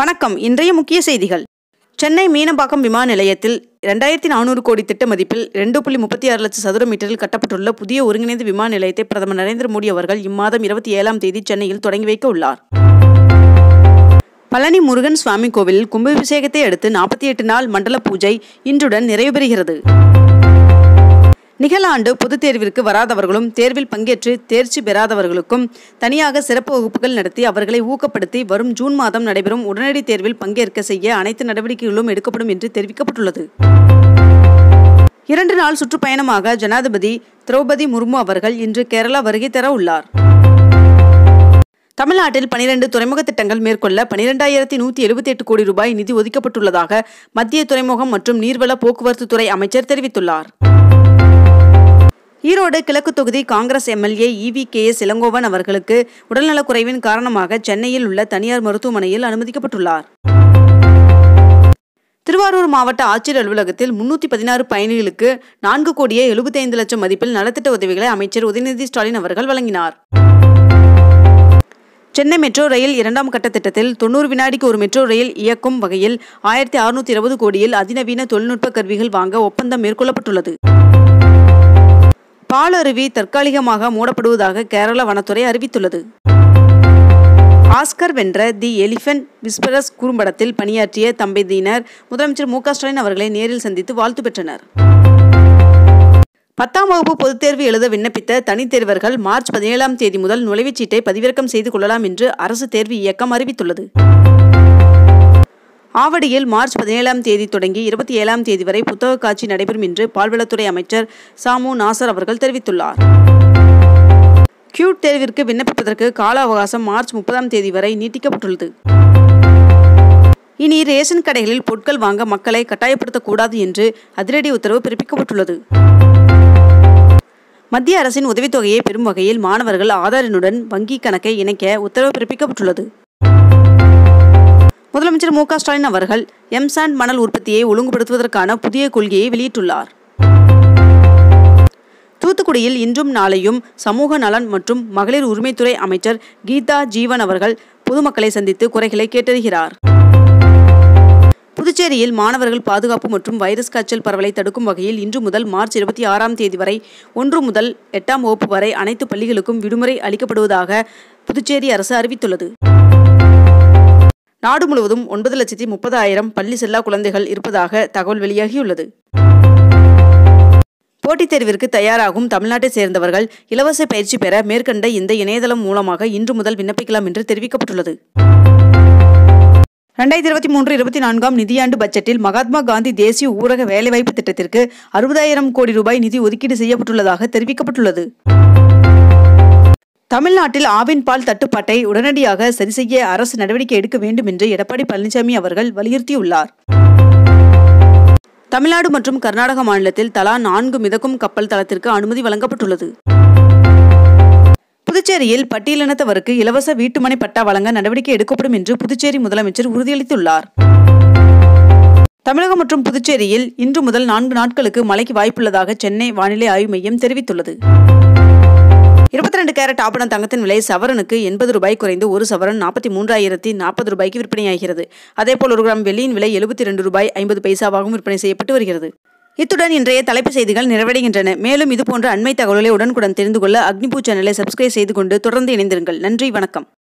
வணக்கம் இன்றைய முக்கிய செய்திகள் சென்னை மீனம்பாக்கம் விமான நிலையத்தில் இரண்டாயிரத்தி நானூறு கோடி திட்ட மதிப்பில் ரெண்டு புள்ளி முப்பத்தி ஆறு லட்சம் சதுர மீட்டரில் கட்டப்பட்டுள்ள புதிய ஒருங்கிணைந்த விமான நிலையத்தை பிரதமர் நரேந்திர மோடி அவர்கள் இம்மாதம் இருபத்தி ஏழாம் தேதி சென்னையில் தொடங்கி வைக்க உள்ளார் பழனி முருகன் சுவாமி கோவிலில் கும்பாபிஷேகத்தை அடுத்து நாற்பத்தி எட்டு நாள் மண்டல பூஜை இன்றுடன் நிறைவு பெறுகிறது நிகழாண்டு பொதுத் தேர்விற்கு வராதவர்களும் தேர்வில் பங்கேற்று தேர்ச்சி பெறாதவர்களுக்கும் தனியாக சிறப்பு வகுப்புகள் நடத்தி அவர்களை ஊக்கப்படுத்தி வரும் ஜூன் மாதம் நடைபெறும் உடனடி தேர்வில் பங்கேற்க செய்ய அனைத்து நடவடிக்கைகளும் எடுக்கப்படும் என்று தெரிவிக்கப்பட்டுள்ளது இரண்டு நாள் சுற்றுப்பயணமாக ஜனாதிபதி திரௌபதி முர்மு அவர்கள் இன்று கேரளா வருகை தர உள்ளார் தமிழ்நாட்டில் பனிரெண்டு துறைமுக திட்டங்கள் மேற்கொள்ள பனிரெண்டாயிரத்தி நூற்றி எழுபத்தி எட்டு கோடி ரூபாய் நிதி ஒதுக்கப்பட்டுள்ளதாக மத்திய துறைமுகம் மற்றும் நீர்வள போக்குவரத்து துறை அமைச்சர் தெரிவித்துள்ளார் ஈரோடு கிழக்கு தொகுதி Congress MLA EV K S Elangovan அவர்களுக்கு உடல்நலக்குறைவின் காரணமாக சென்னையில் உள்ள தனியார் மருத்துவமனையில் அனுமதிக்கப்பட்டுள்ளார் திருவாரூர் மாவட்ட ஆட்சியர் அலுவலகத்தில் முன்னூற்றி பதினாறு பயணிகளுக்கு நான்கு கோடியே எழுபத்தைந்து லட்சம் மதிப்பில் நலத்திட்ட உதவிகளை அமைச்சர் உதயநிதி ஸ்டாலின் அவர்கள் வழங்கினார் சென்னை மெட்ரோ ரயில் இரண்டாம் கட்ட திட்டத்தில் தொண்ணூறு வினாடிக்கு ஒரு மெட்ரோ ரயில் இயக்கும் வகையில் ஆயிரத்தி அறுநூத்தி இருபது கோடியில் அதிநவீன தொழில்நுட்ப கருவிகள் வாங்க ஒப்பந்தம் மேற்கொள்ளப்பட்டுள்ளது பாலருவி தற்காலிகமாக மூடப்படுவதாக கேரள வனத்துறை அறிவித்துள்ளது ஆஸ்கர் வென்ற தி எலிஃபென்ட் விஸ்பரஸ் குறும்படத்தில் பணியாற்றிய தம்பதியினர் முதலமைச்சர் மு க ஸ்டாலின் அவர்களை நேரில் சந்தித்து வாழ்த்து பெற்றனர் பத்தாம் வகுப்பு பொதுத் தேர்வு எழுத விண்ணப்பித்த தனித் தேர்வர்கள் மார்ச் பதினேழாம் தேதி முதல் நுழைவுச் சீட்டை பதிவிறக்கம் செய்து கொள்ளலாம் என்று அரசு தேர்வு இயக்கம் அறிவித்துள்ளது ஆவடியில் மார்ச் பதினேழாம் தேதி தொடங்கி இருபத்தி ஏழாம் தேதி வரை புத்தக காட்சி நடைபெறும் என்று பால்வளத்துறை அமைச்சர் சாமு நாசர் அவர்கள் தெரிவித்துள்ளார் கியூட் தேர்விற்கு விண்ணப்பிப்பதற்கு கால அவகாசம் மார்ச் முப்பதாம் தேதி வரை நீட்டிக்கப்பட்டுள்ளது இனி ரேஷன் கடைகளில் பொருட்கள் வாங்க மக்களை கட்டாயப்படுத்தக்கூடாது என்று அதிரடி உத்தரவு பிறப்பிக்கப்பட்டுள்ளது மத்திய அரசின் உதவித்தொகையை பெறும் வகையில் மாணவர்கள் ஆதார் எண்ணுடன் வங்கி கணக்கை இணைக்க உத்தரவு பிறப்பிக்கப்பட்டுள்ளது முதலமைச்சர் மு க ஸ்டாலின் அவர்கள் எம்சாண்ட் மணல் உற்பத்தியை ஒழுங்குபடுத்துவதற்கான புதிய கொள்கையை வெளியிட்டுள்ளார் தூத்துக்குடியில் இன்றும் நாளையும் சமூக நலன் மற்றும் மகளிர் உரிமைத்துறை அமைச்சர் கீதா ஜீவன் அவர்கள் பொதுமக்களை சந்தித்து குறைகளை கேட்டறிகிறார் புதுச்சேரியில் மாணவர்கள் பாதுகாப்பு மற்றும் வைரஸ் காய்ச்சல் பரவலை தடுக்கும் வகையில் இன்று முதல் மார்ச் இருபத்தி ஆறாம் தேதி வரை ஒன்று முதல் எட்டாம் வகுப்பு வரை அனைத்து பள்ளிகளுக்கும் விடுமுறை அளிக்கப்படுவதாக புதுச்சேரி அரசு அறிவித்துள்ளது நாடு முழுவதும் ஒன்பது லட்சத்தி முப்பதாயிரம் பள்ளி செல்லா குழந்தைகள் இருப்பதாக தகவல் வெளியாகியுள்ளது போட்டித் தேர்விற்கு தயாராகும் தமிழ்நாட்டைச் சேர்ந்தவர்கள் இலவச பயிற்சி பெற மேற்கண்ட இந்த இணையதளம் மூலமாக இன்று முதல் விண்ணப்பிக்கலாம் என்று தெரிவிக்கப்பட்டுள்ளது ரெண்டாயிரத்தி இருபத்தி மூன்று இருபத்தி நான்காம் நிதியாண்டு பட்ஜெட்டில் மகாத்மா காந்தி தேசிய ஊரக வேலைவாய்ப்பு திட்டத்திற்கு அறுபதாயிரம் கோடி ரூபாய் நிதி ஒதுக்கீடு செய்யப்பட்டுள்ளதாக தெரிவிக்கப்பட்டுள்ளது தமிழ்நாட்டில் ஆவின் பால் தட்டுப்பாட்டை உடனடியாக சரி செய்ய அரசு நடவடிக்கை எடுக்க வேண்டும் என்று எடப்பாடி பழனிசாமி அவர்கள் வலியுறுத்தியுள்ளார் தமிழ்நாடு மற்றும் கர்நாடக மாநிலத்தில் தலா நான்கு மிதக்கும் கப்பல் தளத்திற்கு அனுமதி வழங்கப்பட்டுள்ளது புதுச்சேரியில் பட்டியலினத்தவருக்கு இலவச வீட்டுமனை பட்டா வழங்க நடவடிக்கை எடுக்கப்படும் என்று புதுச்சேரி முதலமைச்சர் உறுதியளித்துள்ளார் தமிழகம் மற்றும் புதுச்சேரியில் இன்று முதல் நான்கு நாட்களுக்கு மழைக்கு வாய்ப்புள்ளதாக சென்னை வானிலை ஆய்வு மையம் தெரிவித்துள்ளது இருபத்தி ரெண்டு கேரட் ஆபண தங்கத்தின் விலை சவரனுக்கு எண்பது ரூபாய் குறைந்து ஒரு சவரன் நாற்பத்தி மூன்றாயிரத்தி நாற்பது ரூபாய்க்கு விற்பனையாகிறது அதேபோல் ஒரு கிராம் வெள்ளியின் விலை எழுபத்தி ரெண்டு ரூபாய் ஐம்பது பைசாவாகவும் விற்பனை செய்யப்பட்டு வருகிறது இத்துடன் இன்றைய தலைப்புச் செய்திகள் நிறைவடைகின்றன மேலும் இதுபோன்ற அண்மை தகவல்களை உடனுக்குடன் தெரிந்து கொள்ள அக்னிபூ சேனலை சப்ஸ்கிரைப் செய்து கொண்டு தொடர்ந்து இணைந்திருங்கள் நன்றி வணக்கம்